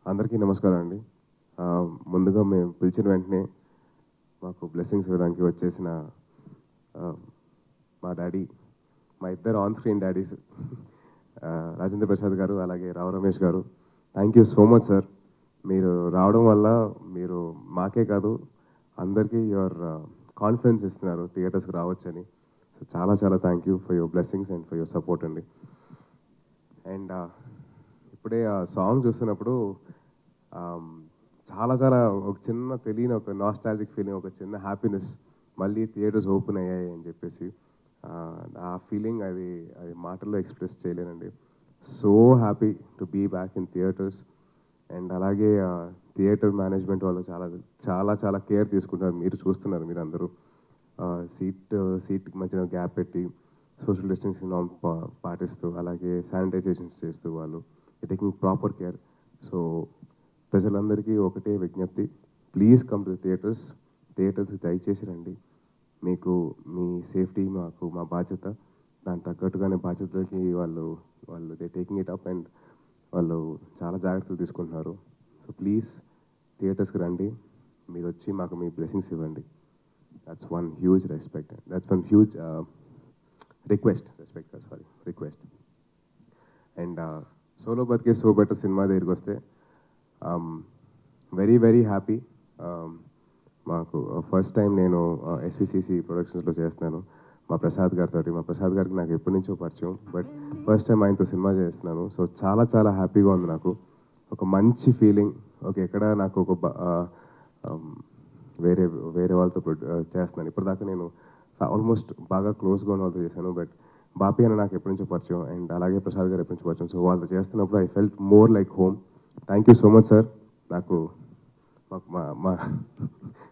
అందరికీ నమస్కారం అండి ఆ, ముందుగా మేము పిలిచిన వెంటనే మాకు బ్లెస్సింగ్స్ ఇవ్వడానికి వచ్చేసిన ఆ, మా డాడీ మా ఇద్దరు on screen daddies Rajendra Prasad గారు అలాగే రావు రమేష్ గారు thank you so much sir మీరు రావడం వల్ల మీరు మాకే కాదు అందరికీ యువర్ కాన్ఫిడెన్స్ ఇస్తున్నారు థియేటర్స్కి రావచ్చని సో చాలా చాలా thank you for your blessings and for your support అండి అండ్ ఇప్పుడే ఆ సాంగ్ చూస్తున్నప్పుడు um, చాలా చాలా ఒక చిన్న తెలియని ఒక నాస్టాలజిక్ ఫీలింగ్ ఒక చిన్న హ్యాపీనెస్ మళ్ళీ థియేటర్స్ ఓపెన్ అయ్యాయి అని చెప్పేసి ఆ, ఆ ఫీలింగ్ అది అది మాటల్లో ఎక్స్ప్రెస్ చేయలేనండి so happy to be back in theatres and అలాగే థియేటర్ మేనేజ్మెంట్ వాళ్ళు చాలా చాలా చాలా కేర్ తీసుకుంటారు మీరు చూస్తున్నారు మీరు అందరూ సీట్ సీట్కి మధ్యన గ్యాప్ పెట్టి సోషల్ డిస్టెన్సింగ్ నామ్ పాటిస్తూ అలాగే శానిటైజేషన్స్ చేస్తూ వాళ్ళు టేకింగ్ ప్రాపర్ కేర్ సో ప్రజలందరికీ ఒకటే విజ్ఞప్తి please come to theatres theatres దయచేసి రండి మీకు మీ సేఫ్టీ మాకు మా బాధ్యత దాని తగ్గట్టుగానే బాధ్యతకి వాళ్ళు వాళ్ళు they taking it up and వాళ్ళు చాలా జాగ్రత్తలు తీసుకుంటున్నారు సో ప్లీజ్ థియేటర్స్కి రండి మీరు వచ్చి మాకు మీ బ్లెస్సింగ్స్ ఇవ్వండి that's one huge respect that's one huge request respect sorry request and solo బతికే సో బెటర్ సినిమా దగ్గరికి వస్తే వెరీ వెరీ హ్యాపీ మాకు ఫస్ట్ టైం నేను ఎస్విసిసి ప్రొడక్షన్స్లో చేస్తున్నాను మా ప్రసాద్ గారితో మా ప్రసాద్ గారికి నాకు ఎప్పటి నుంచో పరిచయం బట్ ఫస్ట్ టైం ఆయనతో సినిమా చేస్తున్నాను సో చాలా చాలా హ్యాపీగా ఉంది నాకు ఒక మంచి ఫీలింగ్ ఓకే ఎక్కడ నాకు ఒక బ- ఆ, um, వేరే వేరే వాళ్ళతో ప్రొ- ఆ, చేస్తున్నాను ఇప్పటిదాకా నేను ఆల్మోస్ట్ బాగా క్లోజ్గా ఉన్న వాళ్ళతో చేశాను బట్ బాపి అని నాకు ఎప్పటి నుంచో పరిచయం అండ్ అలాగే ప్రసాద్ గారు ఎప్పటి నుంచో పరిచయం సో వాళ్ళతో చేస్తున్నప్పుడు I felt more like home thank you so much sir నాకు మాకు మా మా